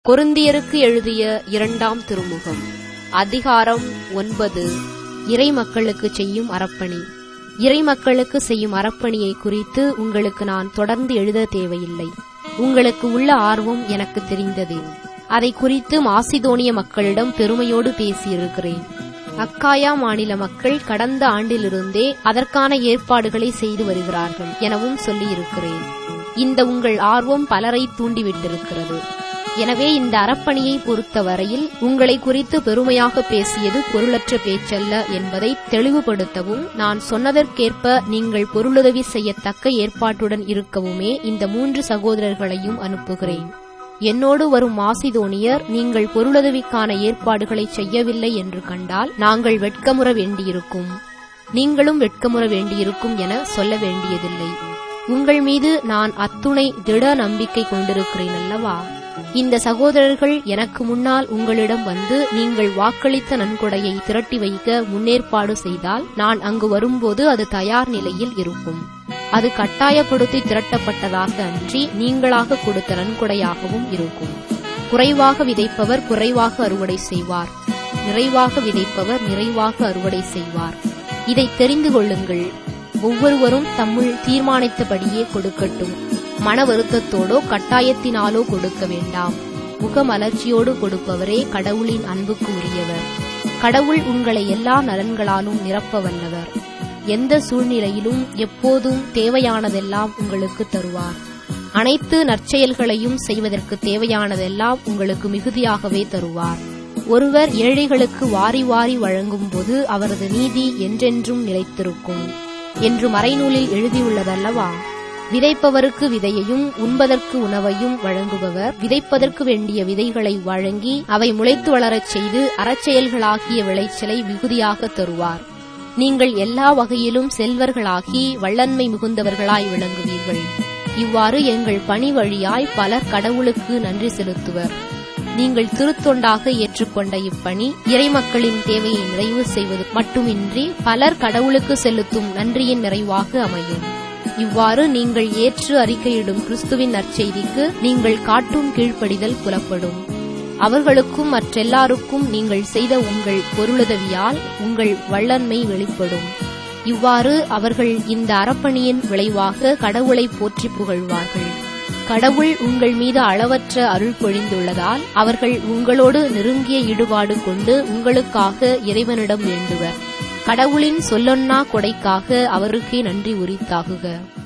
கொரிந்தியருக்கு எழுதிய இரண்டாம் திருமுகம் அதிகாரம் ஒன்பது இறைமக்களுக்கு செய்யும் அறப்பணி இறைமக்களுக்கு செய்யும் அறப்பணியை குறித்து உங்களுக்கு நான் தொடர்ந்து எழுத தேவையில்லை உங்களுக்கு உள்ள ஆர்வம் எனக்கு தெரிந்ததே அதை குறித்து மாசிதோனிய மக்களிடம் பெருமையோடு பேசியிருக்கிறேன் அக்காயா மாநில மக்கள் கடந்த ஆண்டிலிருந்தே அதற்கான ஏற்பாடுகளை செய்து வருகிறார்கள் எனவும் சொல்லியிருக்கிறேன் இந்த உங்கள் ஆர்வம் பலரை தூண்டிவிட்டிருக்கிறது எனவே இந்த அறப்பணியை பொறுத்தவரையில் உங்களை குறித்து பெருமையாக பேசியது பொருளற்ற பேச்சல்ல என்பதை தெளிவுபடுத்தவும் நான் சொன்னதற்கேற்ப நீங்கள் பொருளுதவி செய்யத்தக்க ஏற்பாட்டுடன் இருக்கவுமே இந்த மூன்று சகோதரர்களையும் அனுப்புகிறேன் என்னோடு வரும் மாசிதோனியர் நீங்கள் பொருளுதவிக்கான ஏற்பாடுகளை செய்யவில்லை என்று கண்டால் நாங்கள் வெட்கமுற வேண்டியிருக்கும் நீங்களும் வெட்கமுற வேண்டியிருக்கும் என சொல்ல வேண்டியதில்லை உங்கள் மீது நான் அத்துணை திட நம்பிக்கை கொண்டிருக்கிறேன் அல்லவா இந்த சகோதரர்கள் எனக்கு முன்னால் உங்களிடம் வந்து நீங்கள் வாக்களித்த நன்கொடையை திரட்டி வைக்க முன்னேற்பாடு செய்தால் நான் அங்கு வரும்போது அது தயார் நிலையில் இருக்கும் அது கட்டாயப்படுத்தி திரட்டப்பட்டதாக அன்றி நீங்களாக கொடுத்த நன்கொடையாகவும் இருக்கும் குறைவாக விதைப்பவர் குறைவாக அறுவடை செய்வார் நிறைவாக விதைப்பவர் நிறைவாக அறுவடை செய்வார் இதை தெரிந்து கொள்ளுங்கள் ஒவ்வொருவரும் தம்முள் தீர்மானித்தபடியே கொடுக்கட்டும் மன வருத்தத்தோடோ கட்டாயத்தினாலோ கொடுக்க வேண்டாம் முகமலர்ச்சியோடு கொடுப்பவரே கடவுளின் அன்புக்கு உரியவர் கடவுள் உங்களை எல்லா நலன்களாலும் நிரப்ப வல்லவர் எந்த சூழ்நிலையிலும் எப்போதும் தேவையானதெல்லாம் உங்களுக்கு தருவார் அனைத்து நற்செயல்களையும் செய்வதற்கு தேவையானதெல்லாம் உங்களுக்கு மிகுதியாகவே தருவார் ஒருவர் ஏழைகளுக்கு வாரி வாரி வழங்கும் போது அவரது நீதி என்றென்றும் நிலைத்திருக்கும் என்று மறைநூலில் எழுதியுள்ளதல்லவா விதைப்பவருக்கு விதையையும் உண்பதற்கு உணவையும் வழங்குபவர் விதைப்பதற்கு வேண்டிய விதைகளை வழங்கி அவை முளைத்து வளரச் செய்து அறச்செயல்களாகிய விளைச்சலை மிகுதியாக தருவார் நீங்கள் எல்லா வகையிலும் செல்வர்களாகி வள்ளன்மை மிகுந்தவர்களாய் விளங்குவீர்கள் இவ்வாறு எங்கள் பணி வழியாய் பலர் கடவுளுக்கு நன்றி செலுத்துவர் நீங்கள் திருத்தொண்டாக ஏற்றுக்கொண்ட இப்பணி இறைமக்களின் தேவையை நிறைவு செய்வது மட்டுமின்றி பலர் கடவுளுக்கு செலுத்தும் நன்றியின் நிறைவாக அமையும் இவ்வாறு நீங்கள் ஏற்று அறிக்கையிடும் கிறிஸ்துவின் நற்செய்திக்கு நீங்கள் காட்டும் கீழ்ப்படிதல் புலப்படும் அவர்களுக்கும் மற்றெல்லாருக்கும் நீங்கள் செய்த உங்கள் பொருளுதவியால் உங்கள் வள்ளன்மை வெளிப்படும் இவ்வாறு அவர்கள் இந்த அறப்பணியின் விளைவாக கடவுளை போற்றி புகழ்வார்கள் கடவுள் உங்கள் மீது அளவற்ற அருள் பொழிந்துள்ளதால் அவர்கள் உங்களோடு நெருங்கிய ஈடுபாடு கொண்டு உங்களுக்காக இறைவனிடம் வேண்டுவர் கடவுளின் சொல்லொன்னா கொடைக்காக அவருக்கே நன்றி உரித்தாகுக